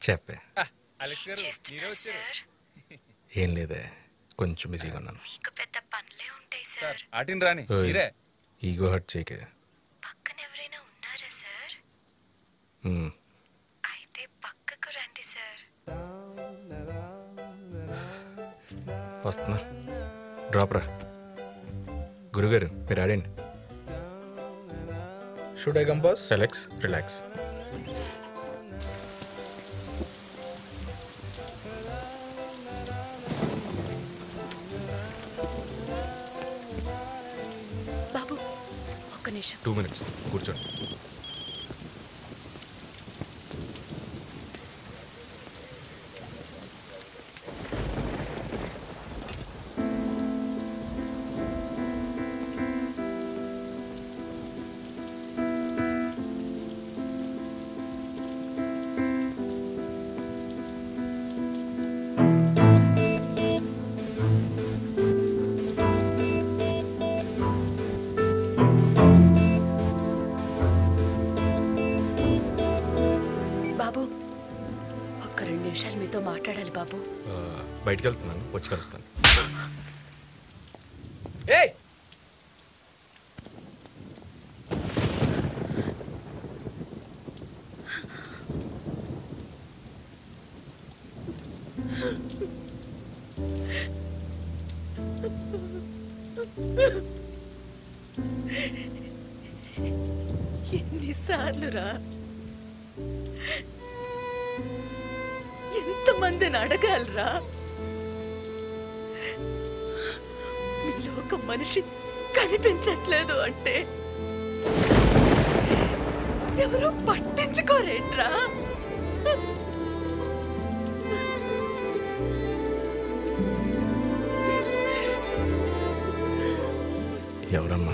చెప్పే అలెక్స్ గారు మీరే వచ్చారు ఏం లేదే కొంచెం బిజీగా ఉన్నాను మీకు పెద్ద పనులే ఉంటాయి సార్ సార్ ఆటిని రాని ఓయ్. మీరే ఈగో హర్ట్ చేయకే పక్కన ఎవరైనా ఉన్నారా సార్ మ్మ్. అయితే పక్కకు రండి సార్ వస్తున్నా డ్రాప్ రా గురుగారు మీరు ఆడండి షుడ్ ఐ కంపోజ్ సెలెక్స్ రిలాక్స్ బాబు ఒక్క నిమిషం టూ మినిట్స్ కూర్చోండి బాబు ఒక్క రెండు నిమిషాలు మీతో మాట్లాడాలి బాబు ఆ, బయటికి వెళ్తున్నాను వచ్చి కలుస్తాను ఏయ్ ఎన్నిసార్లు రా ఎంతమందిని అడగాలరా మీలో ఒక మనిషి కనిపించట్లేదు అంటే ఎవరు పట్టించుకోరేంట్రా ఎవరమ్మా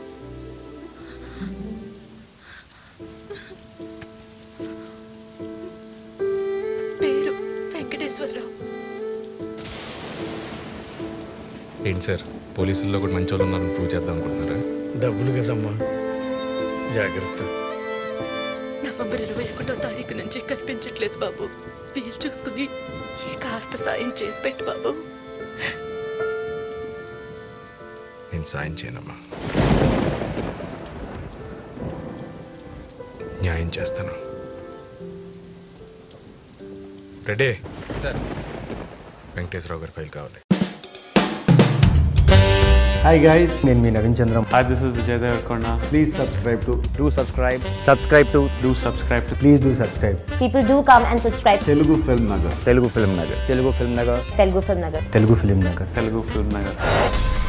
పేరు వెంకటేశ్వరరావు ఏంటి సార్ పోలీసుల్లో కూడా మంచి వాళ్ళు ఉన్నారని ప్రూవ్ చేద్దాం అనుకుంటున్నారా డబ్బులు కదమ్మా జాగ్రత్త నవంబర్ ఇరవై ఒకటో తారీఖు నుంచి కనిపించట్లేదు బాబు వీలు చూసుకుని ఈ కాస్త సాయం చేసి పెట్టు బాబు నేను సాయం చేయనమ్మా న్యాయం చేస్తాను రెడీ సార్ వెంకటేశ్వరరావు గారి ఫైల్ కావాలి హాయ్ గైస్ నేను మీ Naveen Chandram Hi, this is Vijay Devarkonda. Please subscribe to do subscribe subscribe to Do subscribe to please do subscribe People do come and subscribe. Telugu film Nagar Telugu film Nagar Telugu film Nagar Telugu Film Nagar. Telugu film Nagar Telugu Film Nagar.